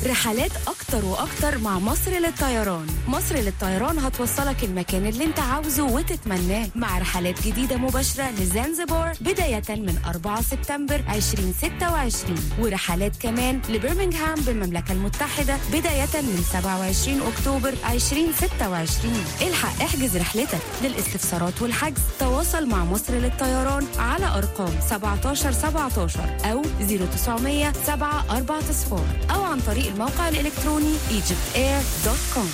رحلات أكتر وأكتر مع مصر للطيران مصر للطيران هتوصلك المكان اللي انت عاوزه وتتمناه مع رحلات جديدة مباشرة لزنزبار بداية من 4 سبتمبر 2026 ورحلات كمان لبرمنغهام بالمملكة المتحدة بداية من 27 أكتوبر 2026 الحق احجز رحلتك للاستفسارات والحجز تواصل مع مصر للطيران على أرقام 17 17 أو 0900 7 4 صفار أو عن طريق الموقع الإلكتروني egyptair.com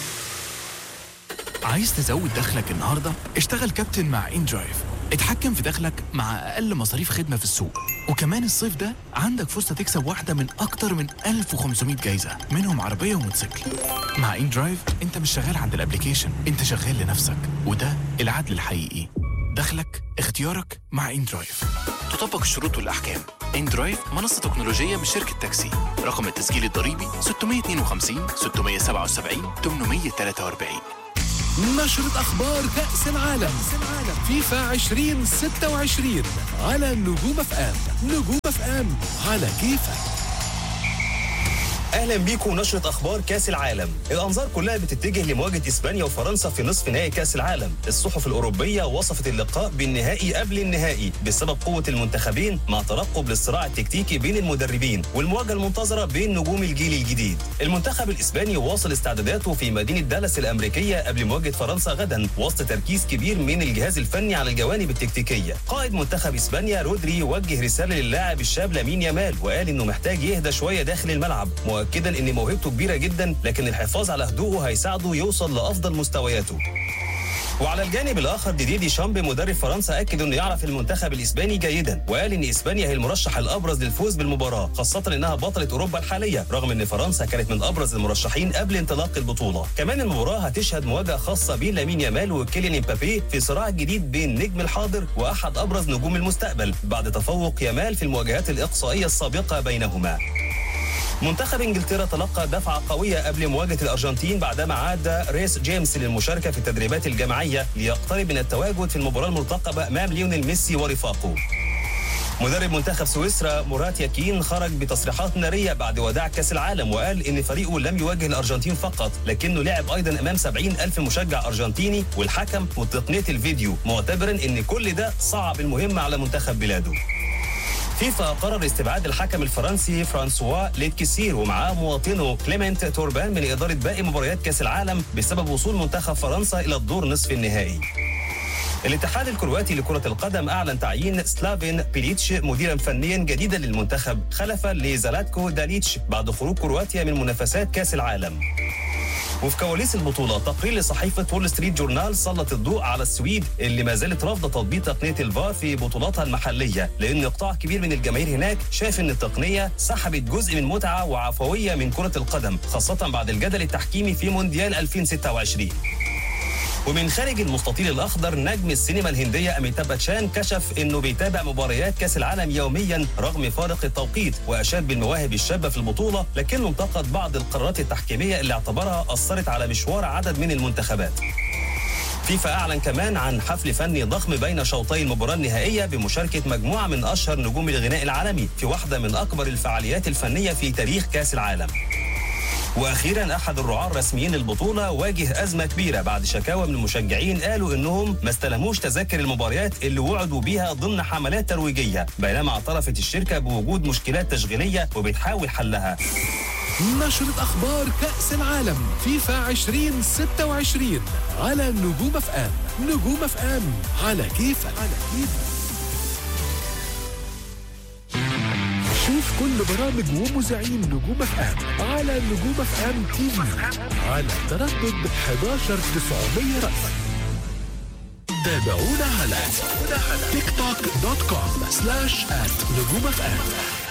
عايز تزود دخلك النهارده؟ اشتغل كابتن مع ان درايف اتحكم في دخلك مع اقل مصاريف خدمه في السوق وكمان الصيف ده عندك فرصه تكسب واحده من اكتر من 1500 جايزه منهم عربيه وموتوسيكل مع ان درايف انت مش شغال عند الابليكيشن انت شغال لنفسك وده العدل الحقيقي دخلك اختيارك مع ان درايف تطبق الشروط والاحكام ان درايف منصه تكنولوجيه من شركه تاكسي رقم التسجيل الضريبي 652 677 843 نشرة أخبار كأس العالم فيفا 2026 على نجوم اف ام نجوم اف ام على كيفك اهلا بيكم نشره اخبار كاس العالم الانظار كلها بتتجه لمواجهه اسبانيا وفرنسا في نصف نهائي كاس العالم الصحف الاوروبيه وصفت اللقاء بالنهائي قبل النهائي بسبب قوه المنتخبين مع ترقب للصراع التكتيكي بين المدربين والمواجهه المنتظره بين نجوم الجيل الجديد المنتخب الاسباني واصل استعداداته في مدينه دالاس الامريكيه قبل مواجهه فرنسا غدا وسط تركيز كبير من الجهاز الفني على الجوانب التكتيكيه قائد منتخب اسبانيا رودري وجه رساله للاعب الشاب لامين يامال وقال انه محتاج يهدى شويه داخل الملعب مؤكدا ان موهبته كبيره جدا لكن الحفاظ على هدوءه هيساعده يوصل لافضل مستوياته وعلى الجانب الاخر ديدي دي شامب مدرب فرنسا اكد انه يعرف المنتخب الاسباني جيدا وقال ان اسبانيا هي المرشح الابرز للفوز بالمباراه خاصه انها بطله اوروبا الحاليه رغم ان فرنسا كانت من ابرز المرشحين قبل انطلاق البطوله كمان المباراه هتشهد مواجهه خاصه بين لامين يامال وكيليان امبابي في صراع جديد بين نجم الحاضر واحد ابرز نجوم المستقبل بعد تفوق يامال في المواجهات الاقصائيه السابقه بينهما منتخب انجلترا تلقى دفعه قويه قبل مواجهه الارجنتين بعدما عاد ريس جيمس للمشاركه في التدريبات الجماعيه ليقترب من التواجد في المباراه المرتقبه امام ليونيل ميسي ورفاقه مدرب منتخب سويسرا مرات ياكين خرج بتصريحات نارية بعد وداع كأس العالم وقال إن فريقه لم يواجه الأرجنتين فقط لكنه لعب أيضا أمام 70 ألف مشجع أرجنتيني والحكم وتقنية الفيديو معتبرا إن كل ده صعب المهمة على منتخب بلاده فيفا قرر استبعاد الحكم الفرنسي فرانسوا ليتكسير ومعاه مواطنه كليمنت توربان من إدارة باقي مباريات كأس العالم بسبب وصول منتخب فرنسا إلى الدور نصف النهائي الاتحاد الكرواتي لكرة القدم أعلن تعيين سلافين بيليتش مديرا فنيا جديدا للمنتخب خلفا لزالاتكو داليتش بعد خروج كرواتيا من منافسات كأس العالم وفي كواليس البطولة تقرير لصحيفة وول ستريت جورنال سلط الضوء على السويد اللي ما زالت رافضة تطبيق تقنية الفار في بطولاتها المحلية لأن قطاع كبير من الجماهير هناك شاف إن التقنية سحبت جزء من متعة وعفوية من كرة القدم خاصة بعد الجدل التحكيمي في مونديال 2026 ومن خارج المستطيل الاخضر نجم السينما الهنديه اميتاب باتشان كشف انه بيتابع مباريات كاس العالم يوميا رغم فارق التوقيت واشاد بالمواهب الشابه في البطوله لكنه انتقد بعض القرارات التحكيميه اللي اعتبرها اثرت على مشوار عدد من المنتخبات فيفا اعلن كمان عن حفل فني ضخم بين شوطي المباراه النهائيه بمشاركه مجموعه من اشهر نجوم الغناء العالمي في واحده من اكبر الفعاليات الفنيه في تاريخ كاس العالم واخيرا احد الرعاة الرسميين للبطوله واجه ازمه كبيره بعد شكاوى من المشجعين قالوا انهم ما استلموش تذاكر المباريات اللي وعدوا بيها ضمن حملات ترويجيه بينما اعترفت الشركه بوجود مشكلات تشغيليه وبتحاول حلها نشرة أخبار كأس العالم فيفا 2026 على نجوم اف ام نجوم اف ام على كيفك على كيفك شوف كل برامج ومذيعين نجوم اف ام على نجوم اف ام تي في على تردد 11900 رأس تابعونا على تيك توك دوت كوم سلاش ات نجوم اف ام